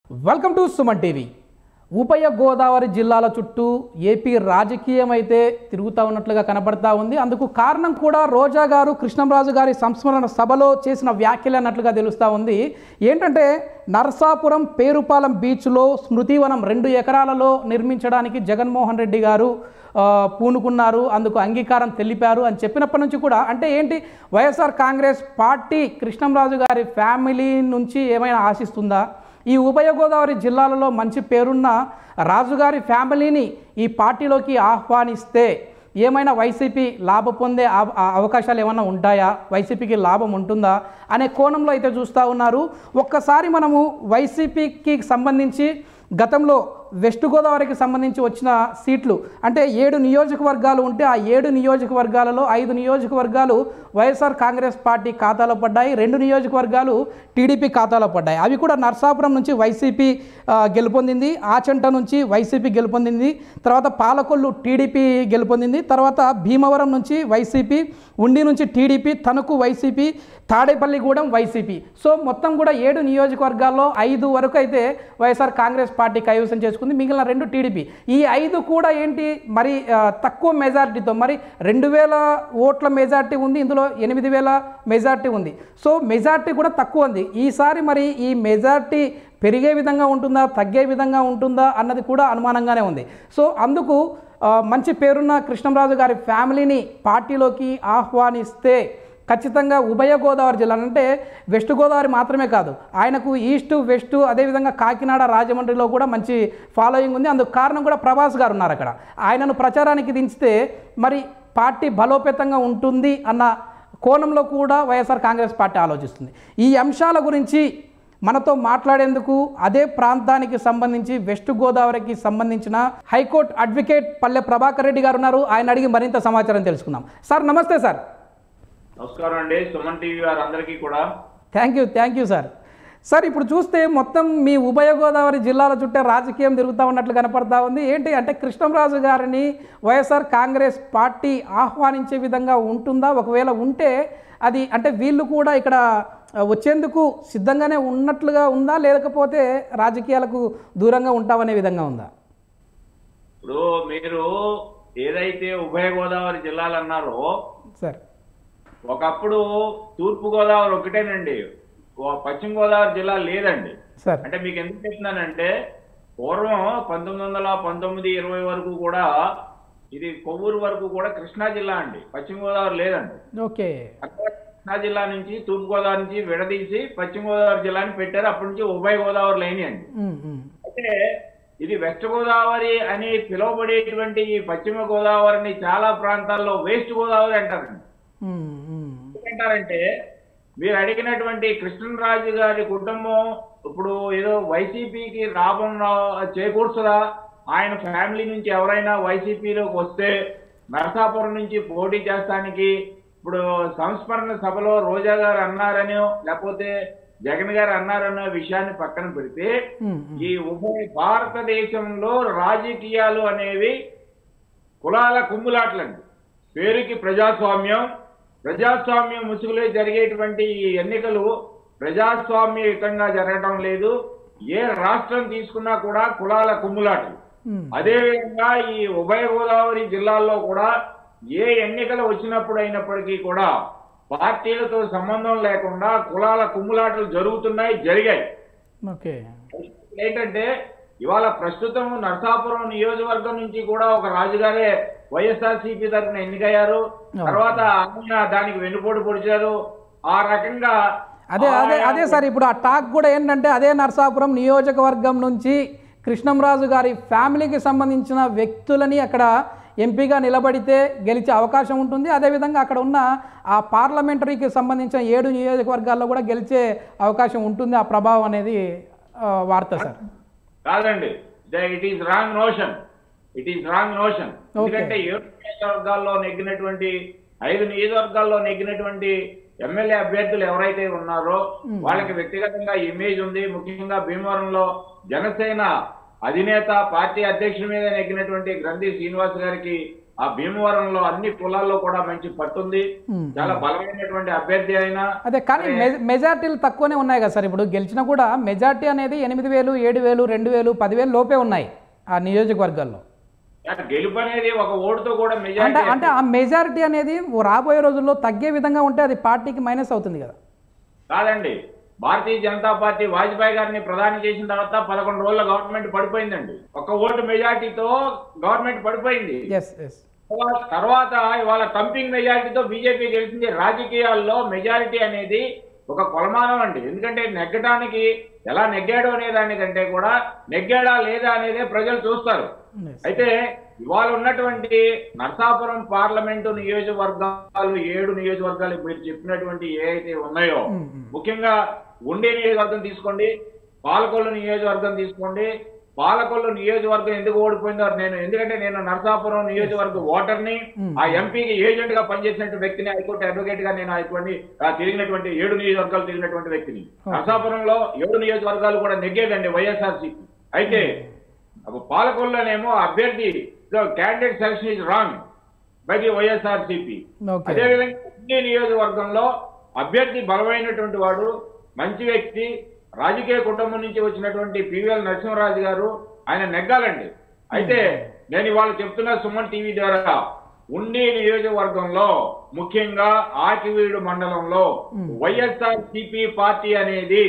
Welcome to Suman TV ఉభయ గోదావరి జిల్లాల చుట్టూ ఏపీ రాజకీయం అయితే తిరుగుతూ ఉన్నట్లుగా కనబడతా ఉంది అందుకు కారణం కూడా రోజా గారు కృష్ణంరాజు గారి సంస్మరణ సభలో చేసిన వ్యాఖ్యలు అన్నట్లుగా తెలుస్తూ ఉంది ఏంటంటే నరసాపురం పేరుపాలెం బీచ్లో స్మృతివనం రెండు ఎకరాలలో నిర్మించడానికి జగన్మోహన్ రెడ్డి గారు ఆ, పూనుకున్నారు అందుకు అంగీకారం తెలిపారు అని చెప్పినప్పటి నుంచి కూడా అంటే ఏంటి వైఎస్ఆర్ కాంగ్రెస్ పార్టీ కృష్ణంరాజు గారి ఫ్యామిలీ నుంచి ఏమైనా ఆశిస్తుందా ఈ ఉభయ గోదావరి జిల్లాలలో మంచి పేరున్న రాజుగారి ఫ్యామిలీని ఈ పార్టీలోకి ఆహ్వానిస్తే ఏమైనా వైసీపీ లాభ పొందే అవ- ఆ అవకాశాలు ఏమైనా ఉంటాయా వైసీపీకి లాభం ఉంటుందా అనే కోణంలో అయితే చూస్తూ ఉన్నారు ఒక్కసారి మనము వైసీపీకి సంబంధించి గతంలో వెస్ట్ గోదావరికి సంబంధించి వచ్చిన సీట్లు అంటే ఏడు నియోజకవర్గాలు ఉంటే ఆ ఏడు నియోజకవర్గాలలో ఐదు నియోజకవర్గాలు వైఎస్ఆర్ కాంగ్రెస్ పార్టీ ఖాతాలో పడ్డాయి రెండు నియోజకవర్గాలు టీడీపీ ఖాతాలో పడ్డాయి అవి కూడా నర్సాపురం నుంచి వైసీపీ ఆ, గెలుపొందింది ఆచంట నుంచి వైసీపీ గెలుపొందింది తర్వాత పాలకొల్లు టీడీపీ గెలుపొందింది తర్వాత భీమవరం నుంచి వైసీపీ ఉండి నుంచి TDP Tanuku YCP Tadepalligudem YCP so మొత్తం కూడా ఏడు నియోజకవర్గాల్లో ఐదు వరకు అయితే వైఎస్ఆర్ కాంగ్రెస్ పార్టీ కైవసం చేసుకుంది మిగిలిన రెండు టీడీపీ ఈ ఐదు కూడా ఏంటి మరి ఆ, తక్కువ మెజారిటీతో మరి రెండు వేల ఓట్ల మెజారిటీ ఉంది ఇందులో ఎనిమిది వేల మెజారిటీ ఉంది సో మెజారిటీ కూడా తక్కువ ఉంది ఈసారి మరి ఈ మెజారిటీ పెరిగే విధంగా ఉంటుందా తగ్గే విధంగా ఉంటుందా అన్నది కూడా అనుమానంగానే ఉంది సో అందుకు ఆ, మంచి పేరున్న కృష్ణంరాజు గారి ఫ్యామిలీని పార్టీలోకి ఆహ్వానిస్తే ఖచ్చితంగా ఉభయ గోదావరి జిల్లా అంటే వెస్ట్ గోదావరి మాత్రమే కాదు ఆయనకు ఈస్ట్ వెస్ట్ అదేవిధంగా కాకినాడ రాజమండ్రిలో కూడా మంచి ఫాలోయింగ్ ఉంది అందుకు కారణం కూడా ప్రభాస్ గారు ఉన్నారు అక్కడ ఆయనను ప్రచారానికి దించితే మరి పార్టీ బలోపేతంగా ఉంటుంది అన్న కోణంలో కూడా వైఎస్ఆర్ కాంగ్రెస్ పార్టీ ఆలోచిస్తుంది ఈ అంశాల గురించి మనతో మాట్లాడేందుకు అదే ప్రాంతానికి సంబంధించి వెస్ట్ గోదావరికి సంబంధించిన హైకోర్టు అడ్వకేట్ పల్లె ప్రభాకర్ రెడ్డి గారు ఉన్నారు ఆయన అడిగి మరింత సమాచారం తెలుసుకుందాం సార్ నమస్తే సార్ నమస్కారం అండి సుమన్ టీవీ వారందరికీ కూడా thank you thank you sir sir ఇప్పుడు చూస్తే మొత్తం మీ ఉభయ గోదావరి జిల్లాల చుట్టే రాజకీయం తిరుగుతూ ఉన్నట్లు కనపడతా ఉంది ఏంటి అంటే కృష్ణంరాజు గారిని వైఎస్ఆర్ కాంగ్రెస్ పార్టీ ఆహ్వానించే విధంగా ఉంటుందా ఒకవేళ ఉంటే అది అంటే వీళ్ళు కూడా ఇక్కడ ఆ, వచ్చేందుకు సిద్ధంగానే ఉన్నట్లుగా ఉందా లేకపోతే రాజకీయాలకు దూరంగా ఉంటామనే విధంగా ఉందా ఇప్పుడు మీరు ఏదైతే ఉభయ గోదావరి జిల్లాలు అన్నారో సార్ ఒకప్పుడు తూర్పు గోదావరి ఒకటేనండి ఓ పశ్చిమ గోదావరి జిల్లా లేదండి సార్ అంటే మీకు ఎందుకు చెప్తున్నానంటే పూర్వం పంతొమ్మిది వందల పంతొమ్మిది ఇరవై వరకు కూడా ఇది కొవ్వూరు వరకు కూడా కృష్ణా జిల్లా అండి పశ్చిమ గోదావరి లేదండి ఓకే అక్కడ కృష్ణా జిల్లా నుంచి తూర్పు గోదావరి నుంచి విడదీసి పశ్చిమ గోదావరి జిల్లాని పెట్టారు అప్పటి నుంచి ఉభయ గోదావరి లైన్ అండి ఉమ్, ఉమ్. అయితే ఇది వెస్ట్ గోదావరి అని పిలువబడేటువంటి ఈ పశ్చిమ గోదావరిని చాలా ప్రాంతాల్లో వెస్ట్ గోదావరి అంటారండి ఉమ్, ఉమ్. ఎందుకంటారంటే మీరు అడిగినటువంటి కృష్ణరాజు గారి కుటుంబం ఇప్పుడు ఏదో వైసీపీకి లాభం రా- చేకూర్చదా ఆయన ఫ్యామిలీ నుంచి ఎవరైనా వైసీపీలోకి వస్తే నరసాపురం నుంచి పోటీ చేస్తానికి ఇప్పుడు సంస్మరణ సభలో రోజా గారు అన్నారనో లేకపోతే జగన్ గారు అన్నారనే విషయాన్ని పక్కన పెడితే ఉమ్, ఉమ్. ఈ ఉభయ భారతదేశంలో రాజకీయాలు అనేవి కులాల కుమ్ములాట్లండి పేరుకి ప్రజాస్వామ్యం ప్రజాస్వామ్యం ముసుగులో జరిగేటువంటి ఈ ఎన్నికలు ప్రజాస్వామ్యయుతంగా జరగటం లేదు ఏ రాష్ట్రం తీసుకున్నా కూడా కులాల కుమ్ములాటలు ఉమ్. అదేవిధంగా ఈ ఉభయ గోదావరి జిల్లాల్లో కూడా ఏ ఎన్నికలు వచ్చినప్పుడు అయినప్పటికీ కూడా పార్టీలతో సంబంధం లేకుండా కులాల కుమ్ములాటలు జరుగుతున్నాయి జరిగాయి ఓకే ఏంటంటే ఇవాళ ప్రస్తుతం నర్సాపురం నియోజకవర్గం నుంచి కూడా ఒక రాజుగారే వైఎస్ఆర్సీపీ తరఫున ఎన్నికయ్యారు తర్వాత ఆయన దానికి వెన్నుపోటు పొడిచారు ఆ రకంగా అదే అదే అదే సార్ ఇప్పుడు ఆ టాక్ కూడా ఏంటంటే అదే నరసాపురం నియోజకవర్గం నుంచి కృష్ణంరాజు గారి ఫ్యామిలీకి సంబంధించిన వ్యక్తులని అక్కడ ఎంపీగా నిలబడితే గెలిచే అవకాశం ఉంటుంది అదేవిధంగా అక్కడ ఉన్న ఆ పార్లమెంటరీకి సంబంధించిన ఏడు నియోజకవర్గాల్లో కూడా గెలిచే అవకాశం ఉంటుంది ఆ ప్రభావం అనేది ఆ, వార్త సార్ కాదండి it is wrong notion it is wrong notion ఎందుకంటే ఏడు నియోజకవర్గాల్లో నెగ్గినటువంటి ఐదు నియోజకవర్గాల్లో నెగ్గినటువంటి ఎమ్మెల్యే అభ్యర్థులు ఎవరైతే ఉన్నారో వాళ్ళకి వ్యక్తిగతంగా ఇమేజ్ ఉంది ముఖ్యంగా భీమవరంలో జనసేన అధినేత పార్టీ అధ్యక్షుడి మీద నెగ్గినటువంటి గ్రంథి శ్రీనివాస్ గారికి ఆ భీమవరంలో అన్ని కులాల్లో కూడా మంచి పట్టుంది ఉమ్. చాలా బలమైనటువంటి అభ్యర్థి అయినా అదే కానీ మె- మెజార్టీలు తక్కువనే ఉన్నాయి కదా సార్ ఇప్పుడు గెలిచినా కూడా మెజార్టీ అనేది ఎనిమిది వేలు ఏడు వేలు రెండు వేలు పదివేలు లోపే ఉన్నాయి ఆ నియోజకవర్గాల్లో గెలుపు అనేది ఒక ఓటుతో కూడా అంటే మెజారిటీ అంటే ఆ మెజారిటీ అనేది రాబోయే రోజుల్లో తగ్గే విధంగా ఉంటే అది పార్టీకి మైనస్ అవుతుంది కదా కాదండి భారతీయ జనతా పార్టీ వాజ్పేయి గారిని ప్రధాని చేసిన తర్వాత పదకొండు రోజుల గవర్నమెంట్ పడిపోయిందండి ఒక ఓటు మెజార్టీతో గవర్నమెంట్ పడిపోయింది ఎస్ ఎస్ తర్వాత- తర్వాత ఇవాళ తంపింగ్ మెజారిటీతో బీజేపీ గెలిచింది రాజకీయాల్లో మెజారిటీ అనేది ఒక కొలమానం అండి ఎందుకంటే నెగ్గడానికి ఎలా నెగ్గాడు అనే దానికంటే కూడా నెగ్గాడా లేదా అనేదే ప్రజలు చూస్తారు అయితే ఇవాళ ఉన్నటువంటి నరసాపురం పార్లమెంటు నియోజకవర్గాలు ఏడు నియోజకవర్గాలు మీరు చెప్పినటువంటి ఏ అయితే ఉన్నాయో మ్మ్, మ్మ్. ముఖ్యంగా ఉండే నియోజకవర్గం తీసుకోండి పాలకొల్లు నియోజకవర్గం తీసుకోండి పాలకొల్లు నియోజకవర్గం ఎందుకు ఓడిపోయిందో నేను ఎందుకంటే నేను నరసాపురం నియోజకవర్గ ఓటర్ని మ్మ్. ఆ ఎంపీకి ఏజెంట్ గా పనిచేసినటువంటి వ్యక్తిని హైకోర్టు అడ్వకేట్ గా నేను అటువంటి ఆ, తిరిగినటువంటి ఏడు నియోజకవర్గాలు తిరిగినటువంటి వ్యక్తిని నరసాపురంలో ఏడు నియోజకవర్గాలు కూడా నెగ్గేదండి వైఎస్ఆర్సీపీ అయితే అప్పుడు పాలకొల్లోనేమో అభ్యర్థి candidate selection is wrong by the YSRCP okay అదేవిధంగా ఉండి నియోజకవర్గంలో అభ్యర్థి బలమైనటువంటి వాడు మంచి వ్యక్తి రాజకీయ కుటుంబం నుంచి వచ్చినటువంటి పివిఎల్ నరసింహరాజు గారు ఆయన నెగ్గాలండి అయితే నేను ఇవాళ చెప్తున్న సుమన్ టీవీ ద్వారా ఉండి నియోజకవర్గంలో ముఖ్యంగా ఆకివీడు మండలంలో వైఎస్ఆర్ సిపి పార్టీ అనేది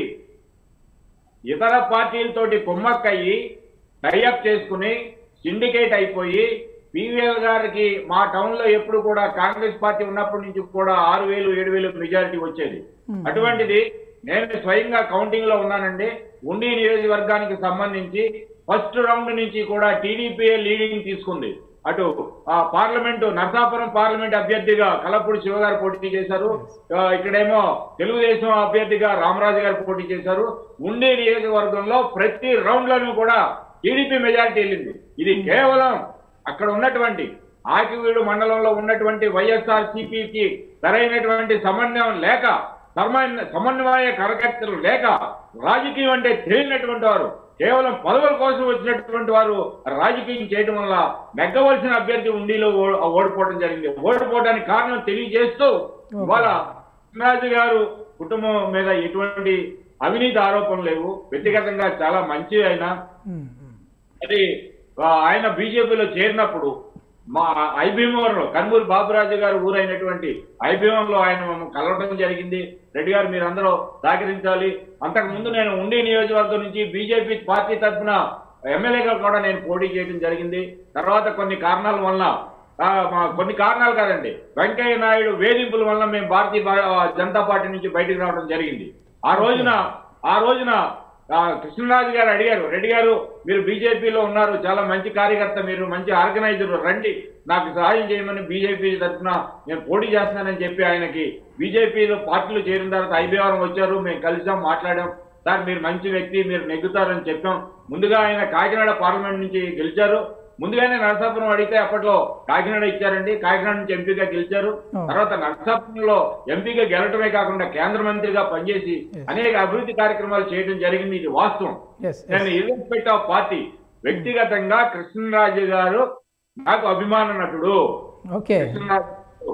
ఇతర పార్టీలతోటి కుమ్మక్కయ్యి టైఅప్ చేసుకుని సిండికేట్ అయిపోయి పివిఎల్ గారికి మా టౌన్ లో ఎప్పుడు కూడా కాంగ్రెస్ పార్టీ ఉన్నప్పటి నుంచి కూడా ఆరు వేలు ఏడు వేలు మెజారిటీ వచ్చేది Hmm. అటువంటిది నేను స్వయంగా కౌంటింగ్ లో ఉన్నానండి ఉండి నియోజకవర్గానికి సంబంధించి ఫస్ట్ రౌండ్ నుంచి కూడా టీడీపీ లీడింగ్ తీసుకుంది అటు ఆ పార్లమెంటు నరసాపురం పార్లమెంట్ అభ్యర్థిగా కలపూడి శివ గారు పోటీ చేశారు ఆ, ఇక్కడేమో తెలుగుదేశం అభ్యర్థిగా రామరాజు గారు పోటీ చేశారు ఉండే నియోజకవర్గంలో ప్రతి రౌండ్ లోనూ కూడా టీడీపీ మెజారిటీ వెళ్ళింది ఇది కేవలం అక్కడ ఉన్నటువంటి ఆకివీడు మండలంలో ఉన్నటువంటి వైఎస్ఆర్ సిపికి సరైనటువంటి సమన్వయం లేక సమన్వయ సమన్వయ కరకర్తలు లేక రాజకీయం అంటే తెలియనటువంటి వారు కేవలం పదవుల కోసం వచ్చినటువంటి వారు రాజకీయం చేయడం వల్ల నెగ్గవలసిన అభ్యర్థి ఉండిలో ఓ- ఓడిపోవడం జరిగింది ఓడిపోవడానికి కారణం తెలియజేస్తూ ఇవాళ రాజు గారు కుటుంబం మీద ఎటువంటి అవినీతి ఆరోపణలు లేవు వ్యక్తిగతంగా చాలా మంచి ఆయన ఉమ్, ఉమ్. అది ఆ, ఆయన బీజేపీలో చేరినప్పుడు మా ఐభీమంలో కన్మూరి బాబురాజు గారు ఊరైనటువంటి ఐభీమంలో ఆయన మమ్మల్ని కలవడం జరిగింది రెడ్డి గారు మీరందరూ సహకరించాలి అంతకు ముందు నేను ఉండి నియోజకవర్గం నుంచి బీజేపీ పార్టీ తరఫున ఎమ్మెల్యేగా కూడా నేను పోటీ చేయడం జరిగింది తర్వాత కొన్ని కారణాల వలన ఆ, మా కొన్ని కారణాలు కాదండి వెంకయ్య నాయుడు వేధింపుల వలన మేము భారతీయ భా- జనతా పార్టీ నుంచి బయటికి రావడం జరిగింది ఆ రోజున ఆ రోజున ఆ, కృష్ణరాజు గారు అడిగారు రెడ్డి గారు మీరు బీజేపీలో ఉన్నారు చాలా మంచి కార్యకర్త మీరు మంచి ఆర్గనైజర్ రండి నాకు సహాయం చేయమని బీజేపీ తరఫున నేను పోటీ చేస్తున్నానని చెప్పి ఆయనకి బీజేపీలో పార్టీలు చేరిన తర్వాత ఐబీఆర్ వచ్చారు మేము కలిసాం మాట్లాడాం సార్ మీరు మంచి వ్యక్తి మీరు నెగ్గుతారని చెప్పాం ముందుగా ఆయన కాకినాడ పార్లమెంట్ నుంచి గెలిచారు ముందుగానే నరసాపురం అడిగితే అప్పట్లో కాకినాడ ఇచ్చారండి కాకినాడ నుంచి ఎంపీగా గెలిచారు Oh. తర్వాత నరసాపురంలో ఎంపీగా గెలటమే కాకుండా కేంద్ర మంత్రిగా పనిచేసి Yes. అనేక అభివృద్ధి కార్యక్రమాలు చేయడం జరిగింది ఇది వాస్తవం ఎస్ నేను ఇర్రెస్పెక్ట్ ఆఫ్ పార్టీ వ్యక్తిగతంగా కృష్ణరాజు గారు నాకు అభిమాన నటుడు ఓకే కృష్ణరాజు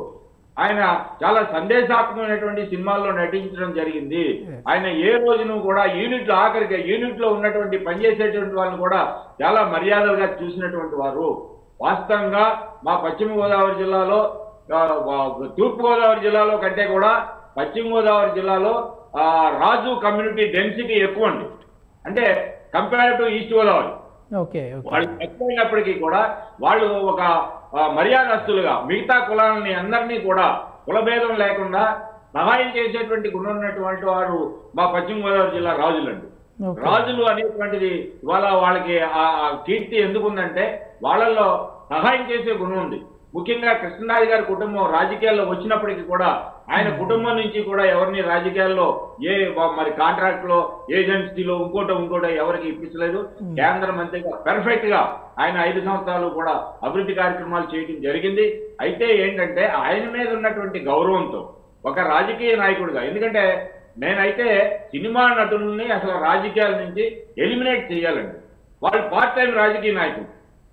ఆయన చాలా సందేశాత్మకమైనటువంటి సినిమాల్లో నటించడం జరిగింది Yes. ఆయన ఏ రోజును కూడా యూనిట్ లో ఆఖరికి యూనిట్ లో ఉన్నటువంటి పనిచేసేటువంటి వాళ్ళని కూడా చాలా మర్యాదలుగా చూసినటువంటి వారు వాస్తవంగా మా పశ్చిమ గోదావరి జిల్లాలో ఆ, వా- తూర్పు గోదావరి జిల్లాలో కంటే కూడా పశ్చిమ గోదావరి జిల్లాలో ఆ, రాజు కమ్యూనిటీ డెన్సిటీ ఎక్కువ అండి అంటే compare to East Godavari okay okay వాళ్ళు ఎక్కువైనప్పటికీ కూడా వాళ్ళు ఒక ఆ, మర్యాదస్తులుగా మిగతా కులాలని అందరినీ కూడా కులభేదం లేకుండా సహాయం చేసేటువంటి గుణం ఉన్నటువంటి వారు మా పశ్చిమ గోదావరి జిల్లా రాజులండి ఓకే రాజులు అనేటువంటిది ఇవాళ వాళ్ళకి ఆ ఆ కీర్తి ఎందుకుందంటే వాళ్ళల్లో సహాయం చేసే గుణం ఉంది ముఖ్యంగా కృష్ణరాజు గారి కుటుంబం రాజకీయాల్లో వచ్చినప్పటికీ కూడా ఆయన కుటుంబం నుంచి కూడా ఎవరిని రాజకీయాల్లో ఏ వ- మరి కాంట్రాక్ట్ లో ఏజెన్సీలో ఇంకోటో ఇంకోటో ఎవరికి ఇప్పించలేదు కేంద్ర మంత్రిగా పెర్ఫెక్ట్ గా ఆయన ఐదు సంవత్సరాలు కూడా అభివృద్ధి కార్యక్రమాలు చేయడం జరిగింది అయితే ఏంటంటే ఆయన మీద ఉన్నటువంటి గౌరవంతో ఒక రాజకీయ నాయకుడిగా ఎందుకంటే నేనైతే సినిమా నటుల్ని అసలు రాజకీయాల నుంచి ఎలిమినేట్ చేయాలండి వాళ్ళు పార్ట్ టైం రాజకీయ నాయకులు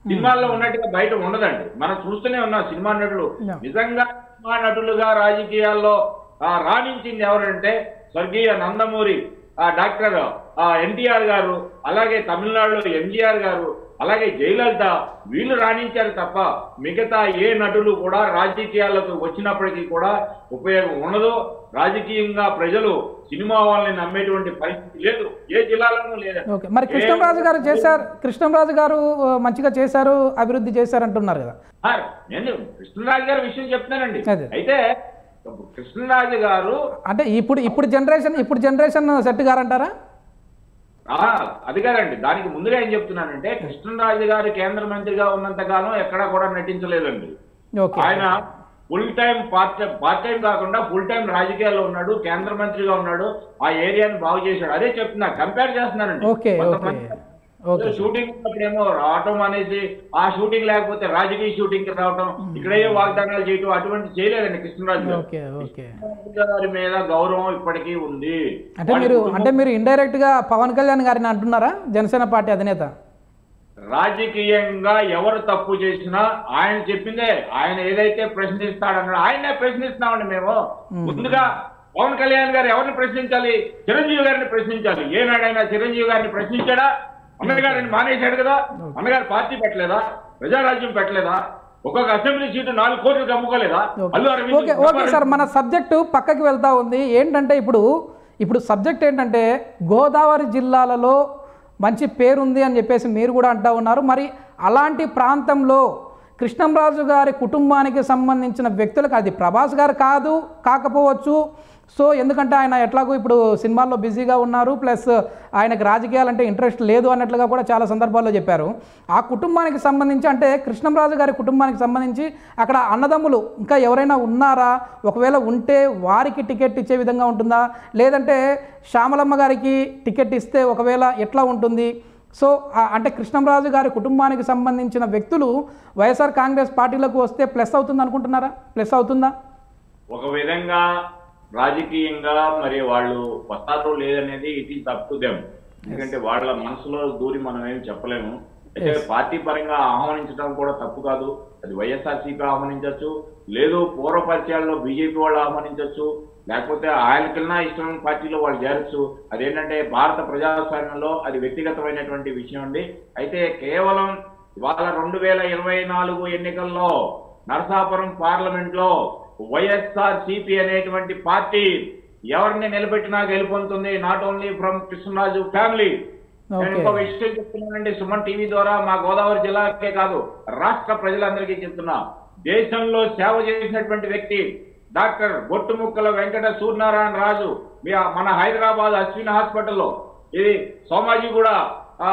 సినిమాల్లో ఉన్నట్టుగా బయట ఉండదండి మనం చూస్తూనే ఉన్నాం సినిమా నటులు Yeah. నిజంగా సినిమా నటులుగా రాజకీయాల్లో ఆ, రాణించింది ఎవరంటే స్వర్గీయ నందమూరి ఆ, డాక్టర్ ఎన్టీఆర్ గారు అలాగే తమిళనాడులో ఎంజీఆర్ గారు అలాగే జయలలిత వీళ్ళు రాణించారు తప్ప మిగతా ఏ నటులు కూడా రాజకీయాలకు వచ్చినప్పటికీ కూడా ఉపయోగం ఉండదు రాజకీయంగా ప్రజలు సినిమా వాళ్ళని నమ్మేటువంటి పరిస్థితి లేదు ఏ జిల్లాలోనూ లేదండి ఓకే మరి కృష్ణంరాజు గారు చేశారు కృష్ణంరాజు గారు ఆ, మంచిగా చేశారు అభివృద్ధి చేశారు అంటున్నారు కదా ఆ, నేను కృష్ణరాజు గారి విషయం చెప్తానండి అదే. అయితే కృష్ణరాజు గారు అంటే ఇప్పుడు ఇప్పుడు జనరేషన్ ఇప్పుడు జనరేషన్ సెట్ గారంటారా ఆ, అది కాదండి దానికి ముందుగా ఏం చెప్తున్నానంటే కృష్ణరాజు గారు కేంద్ర మంత్రిగా ఉన్నంత కాలం ఎక్కడా కూడా నటించలేదండి ఓకే ఆయన full time part part time కాకుండా ఫుల్ టైం రాజకీయాల్లో ఉన్నాడు కేంద్ర మంత్రిగా ఉన్నాడు ఆ ఏరియాని బాగు చేశాడు అదే చెప్తున్నా కంపేర్ చేస్తున్నానండి ఓకే ఓకే కొంతమంది ఓకే షూటింగ్ ఉన్నప్పుడేమో రావటం అనేసి ఆ షూటింగ్ లేకపోతే రాజకీయ షూటింగ్ కి రావటం ఇక్కడేయో వాగ్దానాలు చేయటం అటువంటి చేయలేదండి కృష్ణరాజు గారు ఓకే ఓకే కృష్ణరాజు గారి మీద గౌరవం ఇప్పటికీ ఉంది అంటే వాడి మీరు కుటుంబం అంటే మీరు ఇండైరెక్ట్ గా పవన్ కళ్యాణ్ గారిని అంటున్నారా జనసేన పార్టీ అధినేత రాజకీయంగా ఎవరు తప్పు చేసినా ఆయన చెప్పిందే ఆయన ఏదైతే ప్రశ్నిస్తాడన్నాడు ఆయనే ప్రశ్నిస్తున్నామండి మేము ముందుగా పవన్ కళ్యాణ్ గారు ఎవరిని ప్రశ్నించాలి చిరంజీవి గారిని ప్రశ్నించాలి ఏనాడైనా చిరంజీవి గారిని ప్రశ్నించాడా అన్నగారిని మానేశాడు కదా అన్నగారు పార్టీ పెట్టలేదా ప్రజారాజ్యం పెట్టలేదా ఒక్కొక్క అసెంబ్లీ సీటు నాలుగు కోట్లు అమ్ముకోలేదా Allu Aravind okay okay sir మన సబ్జెక్టు పక్కకి వెళ్తా ఉంది ఏంటంటే ఇప్పుడు ఇప్పుడు సబ్జెక్ట్ ఏంటంటే గోదావరి జిల్లాలలో మంచి పేరుంది అని చెప్పేసి మీరు కూడా అంటా ఉన్నారు మరి అలాంటి ప్రాంతంలో కృష్ణంరాజు గారి కుటుంబానికి సంబంధించిన వ్యక్తులకు అది ప్రభాస్ గారు కాదు కాకపోవచ్చు సో ఎందుకంటే ఆయన ఎట్లాగో ఇప్పుడు సినిమాల్లో బిజీగా ఉన్నారు ప్లస్ ఆయనకు రాజకీయాలంటే ఇంట్రెస్ట్ లేదు అన్నట్లుగా కూడా చాలా సందర్భాల్లో చెప్పారు ఆ కుటుంబానికి సంబంధించి అంటే కృష్ణంరాజు గారి కుటుంబానికి సంబంధించి అక్కడ అన్నదమ్ములు ఇంకా ఎవరైనా ఉన్నారా ఒకవేళ ఉంటే వారికి టికెట్ ఇచ్చే విధంగా ఉంటుందా లేదంటే శ్యామలమ్మ గారికి టికెట్ ఇస్తే ఒకవేళ ఎట్లా ఉంటుంది సో ఆ- అంటే కృష్ణంరాజు గారి కుటుంబానికి సంబంధించిన వ్యక్తులు వైఎస్ఆర్ కాంగ్రెస్ పార్టీలోకి వస్తే ప్లస్ అవుతుంది అనుకుంటున్నారా ప్లస్ అవుతుందా ఒక విధంగా రాజకీయంగా మరి వాళ్ళు వస్తారో లేదనేది it is up to them ఎందుకంటే వాళ్ళ మనసులో దూరి మనం ఏం చెప్పలేము అయితే పార్టీ పరంగా ఆహ్వానించడం కూడా తప్పు కాదు అది వైఎస్ఆర్సీపీ ఆహ్వానించవచ్చు లేదు పూర్వ పరిచయాల్లో బీజేపీ వాళ్ళు ఆహ్వానించవచ్చు లేకపోతే ఆయనకన్నా ఇష్టమైన పార్టీలో వాళ్ళు చేరచ్చు అదేంటంటే భారత ప్రజాస్వామ్యంలో అది వ్యక్తిగతమైనటువంటి విషయం అండి అయితే కేవలం ఇవాళ రెండు వేల ఇరవై నాలుగు ఎన్నికల్లో నరసాపురం పార్లమెంట్ లో వైఎస్ఆర్ సిపి అనేటువంటి పార్టీ ఎవరిని నిలబెట్టినా గెలుపొందుతుంది not only from Krishnaraju family నేను Okay. ఇంకో విషయం చెప్తున్నానండి సుమన్ టీవీ ద్వారా మా గోదావరి జిల్లాకే కాదు రాష్ట్ర ప్రజలందరికీ చెప్తున్నా దేశంలో సేవ చేసినటువంటి వ్యక్తి డాక్టర్ బొట్టుముక్కల వెంకట సూర్యనారాయణ రాజు మీ మన హైదరాబాద్ అశ్విన్ హాస్పిటల్లో ఇది సోమాజిగూడ ఆ,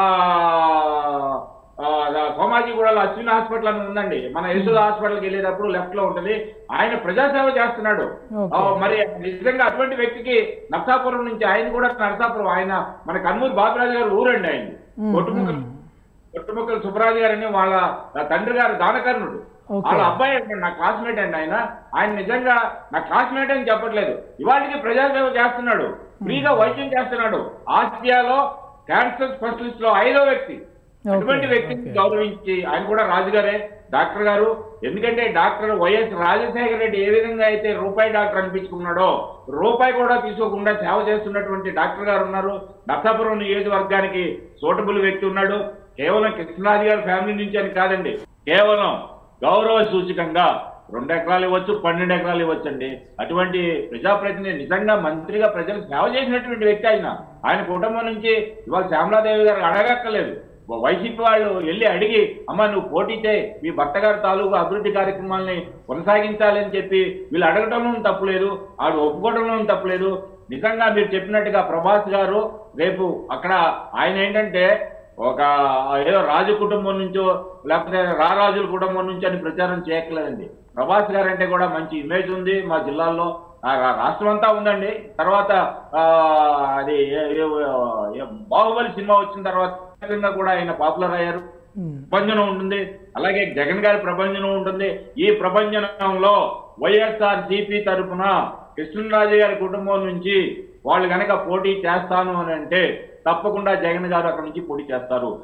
ఆ, సోమాజిగూడలో అశ్విన్ హాస్పిటల్ అని ఉందండి మన యశోద హాస్పిటల్కి వెళ్ళేటప్పుడు లెఫ్ట్ లో ఉంటది ఆయన ప్రజాసేవ చేస్తున్నాడు Okay. ఆ, మరి నిజంగా అటువంటి వ్యక్తికి నర్సాపురం నుంచి ఆయన కూడా నర్సాపురం ఆయన మన కన్మూరి బాబురాజు గారు ఊరండి ఆయన మ్మ్, కొట్టుముక్కలు మ్మ్. కొట్టుముక్కల సుబ్బరాజు గారని వాళ్ళ తండ్రి గారు దానకర్ణుడు Okay. వాళ్ళ అబ్బాయి అండి నా క్లాస్మేట్ అండి ఆయన ఆయన నిజంగా నా క్లాస్మేట్ అని చెప్పట్లేదు ఇవాళకి ప్రజాసేవ చేస్తున్నాడు ఫ్రీగా వైద్యం చేస్తున్నాడు ఆసియాలో క్యాన్సర్ స్పెషలిస్ట్ లో ఐదో వ్యక్తి Okay, అటువంటి వ్యక్తిని okay. గౌరవించి ఆయన కూడా రాజుగారే డాక్టర్ గారు ఎందుకంటే డాక్టర్ వైఎస్ రాజశేఖర రెడ్డి ఏ విధంగా అయితే రూపాయి డాక్టర్ అనిపించుకున్నాడో రూపాయి కూడా తీసుకోకుండా సేవ చేస్తున్నటువంటి డాక్టర్ గారు ఉన్నారు నర్సాపురం నియోజకవర్గానికి సూటబుల్ వ్యక్తి ఉన్నాడు కేవలం కృష్ణరాజు గారి ఫ్యామిలీ నుంచి అని కాదండి కేవలం గౌరవ సూచకంగా రెండు ఎకరాలు ఇవ్వచ్చు పన్నెండు ఎకరాలు ఇవ్వచ్చండి అటువంటి ప్రజాప్రతినిధి నిజంగా మంత్రిగా ప్రజలకు సేవ చేసినటువంటి వ్యక్తి ఆయన ఆయన కుటుంబం నుంచి ఇవాళ శ్యామలాదేవి గారు అడగక్కర్లేదు వైసీపీ వాళ్ళు వెళ్ళి అడిగి అమ్మ నువ్వు పోటీ చేయి మీ భర్త గారి తాలూకు అభివృద్ధి కార్యక్రమాల్ని కొనసాగించాలి అని చెప్పి వీళ్ళు అడగటంలో తప్పులేదు ఆడు ఒప్పుకోవడంలో తప్పులేదు నిజంగా మీరు చెప్పినట్టుగా ప్రభాస్ గారు రేపు అక్కడ ఆయన ఏంటంటే ఒక ఏదో రాజు కుటుంబం నుంచో లేకపోతే రారాజుల కుటుంబం నుంచి అని ప్రచారం చేయట్లేదండి ప్రభాస్ గారు అంటే కూడా మంచి ఇమేజ్ ఉంది మా జిల్లాల్లో ఆ రా- రాష్ట్రం అంతా ఉందండి తర్వాత ఆ, అది ఏ- ఏ- ఏ- బాహుబలి సినిమా వచ్చిన తర్వాత విధంగా కూడా ఆయన పాపులర్ అయ్యారు మ్మ్. ప్రభంజనం ఉంటుంది అలాగే జగన్ గారి ప్రభంజనం ఉంటుంది ఈ ప్రభంజనంలో వైఎస్ఆర్ సిపి తరఫున కృష్ణరాజు గారి కుటుంబం నుంచి వాళ్ళు గనక పోటీ చేస్తాను అని అంటే తప్పకుండా జగన్ గారు అక్కడ నుంచి పోటీ చేస్తారు